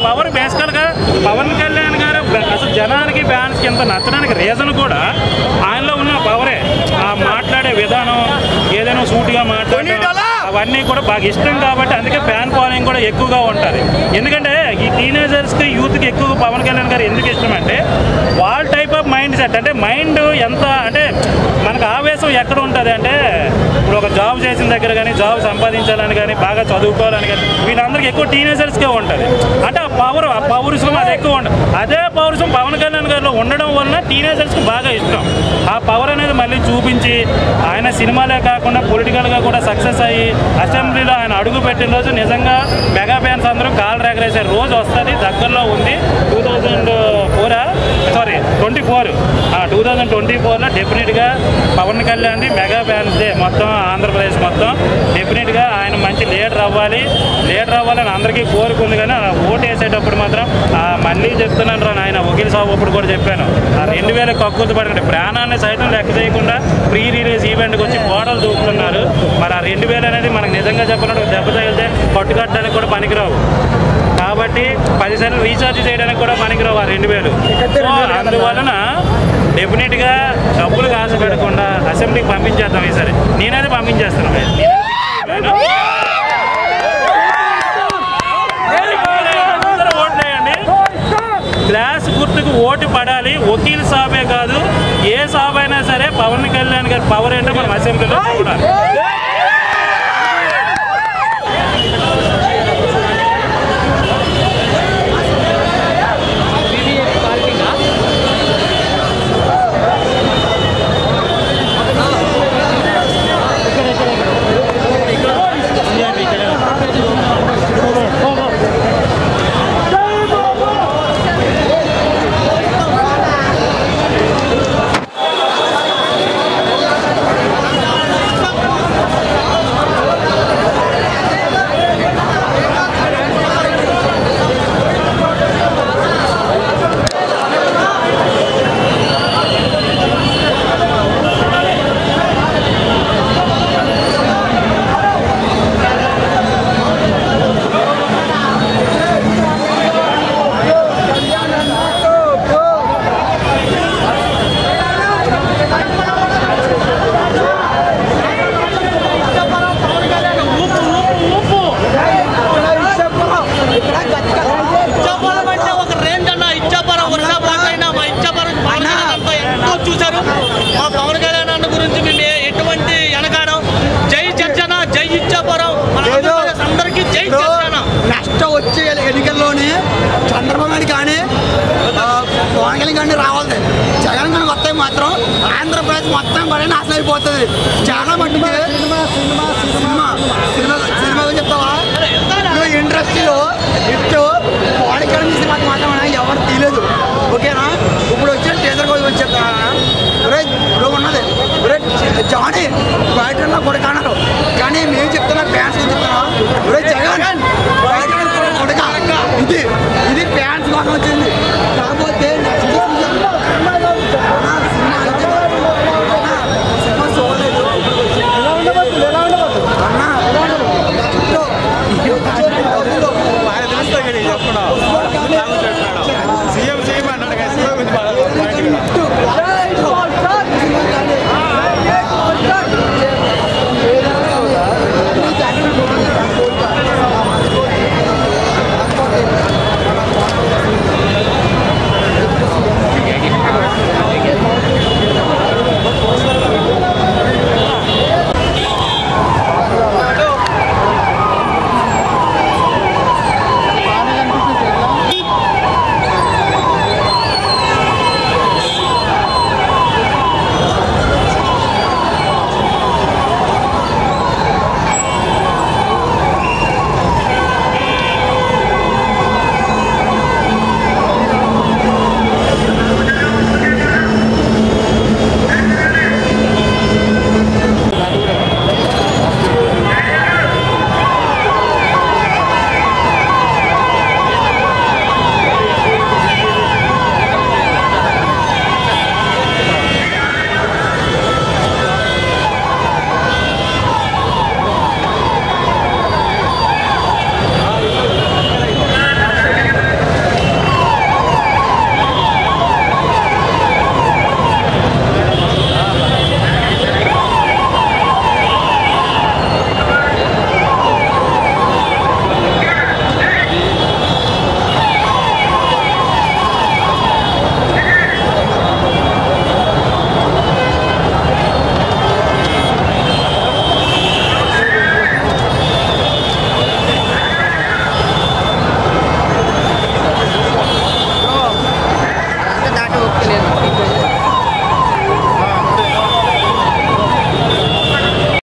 power బేసికల్గా పవన్ కళ్యాణ్ గారు బ- అసలు జనానికి ఫ్యాన్స్కి ఎంత నచ్చడానికి రీజన్ కూడా ఆయనలో ఉన్న పవరే ఆ మాట్లాడే విధానం ఏదైనా సూటిగా మాట్లాడడం అవన్నీ కూడా బాగా ఇష్టం కాబట్టి అందుకే ఫ్యాన్ ఫాలోయింగ్ కూడా ఎక్కువగా ఉంటుంది ఎందుకంటే ఈ టీనేజర్స్కి యూత్కి ఎక్కువ పవన్ కళ్యాణ్ గారు ఎందుకు ఇష్టం అంటే వాళ్ళ టైప్ ఆఫ్ మైండ్ సెట్ అంటే మైండ్ ఎంత అంటే మనకు ఆవేశం ఎక్కడ ఉంటుంది అంటే ఇప్పుడు ఒక జాబ్ చేసిన దగ్గర కానీ జాబ్ సంపాదించాలని కానీ బాగా చదువుకోవాలని కానీ వీళ్ళందరికీ ఎక్కువ టీనేజర్స్కే ఉంటుంది అంటే ఆ పవర్ ఆ పౌరుషం అది ఎక్కువ ఉంటుంది అదే పౌరుషం పవన్ కళ్యాణ్ గారిలో ఉండడం వలన టీనేజర్స్కి బాగా ఇష్టం ఆ పవర్ అనేది మళ్ళీ చూపించి ఆయన సినిమాలే కాకుండా పొలిటికల్గా కూడా సక్సెస్ అయ్యి అసెంబ్లీలో ఆయన అడుగు పెట్టిన రోజు నిజంగా మెగా ఫ్యాన్స్ అందరూ కాలు రేగరేసే రోజు వస్తుంది దగ్గరలో ఉంది టూ థౌజండ్ ఫోరా sorry twenty four two thousand twenty ఫోర్లో డెఫినెట్గా Pawan Kalyan mega fans day మొత్తం ఆంధ్రప్రదేశ్ మొత్తం డెఫినెట్గా ఆయన మంచి లీడర్ అవ్వాలి లీడర్ అవ్వాలని అందరికీ కోరుకుంది కానీ ఆ ఓటు వేసేటప్పుడు మాత్రం ఆ మళ్ళీ చెప్తున్నాను రా ఆయన వకీల్ సాబు అప్పుడు కూడా చెప్పాను ఆ రెండు వేల కక్కుర్తి పడండి ప్రాణాన్ని సైతం లెక్క చేయకుండా ప్రీ రిలీజ్ ఈవెంట్కి వచ్చి గోడలు దూకుతున్నారు మరి ఆ రెండు వేలు అనేది మనకు నిజంగా చెప్పినట్టు దెబ్బ తగిలితే పట్టుకట్టడానికి కూడా పనికిరావు కాబట్టి పదిసార్లు రీఛార్జ్ చేయడానికి కూడా పనికిరావు ఆ రెండు వేలు సో అందువలన డెఫినెట్గా డబ్బులు కాస పెట్టకుండా అసెంబ్లీకి పంపించేద్దాం ఈసారి నేనైతే పంపించేస్తాను అందరూ ఓట్లేయండి గ్లాస్ గుర్తుకు ఓటు పడాలి వకీల్ సాబే కాదు ఏ సాబ్ అయినా సరే పవన్ కళ్యాణ్ గారి పవర్ ఏంటో మనం అసెంబ్లీలో చూడాలి ఇచ్చాపురం అంటే ఒక రేంజ్ అన్న ఇచ్చాపురం వర్షాపురం అయినా మా ఇచ్చాపురం పవన్ కళ్యాణ్ అంతా ఎంతో చూశారు మా పవన్ కళ్యాణ్ అన్న గురించి మేము ఏ- ఎటువంటి వెనకాడం జై జర్జన జై ఇచ్చాపురం మన ఆంధ్రప్రదేశ్ అందరికీ జై జర్జన నెక్స్ట్ వచ్చే ఎన్నికల్లోనే చంద్రబాబు నాయుడు కానీ ఆ, పవన్ కళ్యాణ్ కానీ రావాలి జగన్ కానీ వస్తాయి మాత్రం ఆంధ్రప్రదేశ్ మొత్తం కూడా నాశనం అయిపోతుంది చాలా మట్టుకి cinema cinema cinema cinema cinema గురించి చెప్తావా ఇండస్ట్రీలో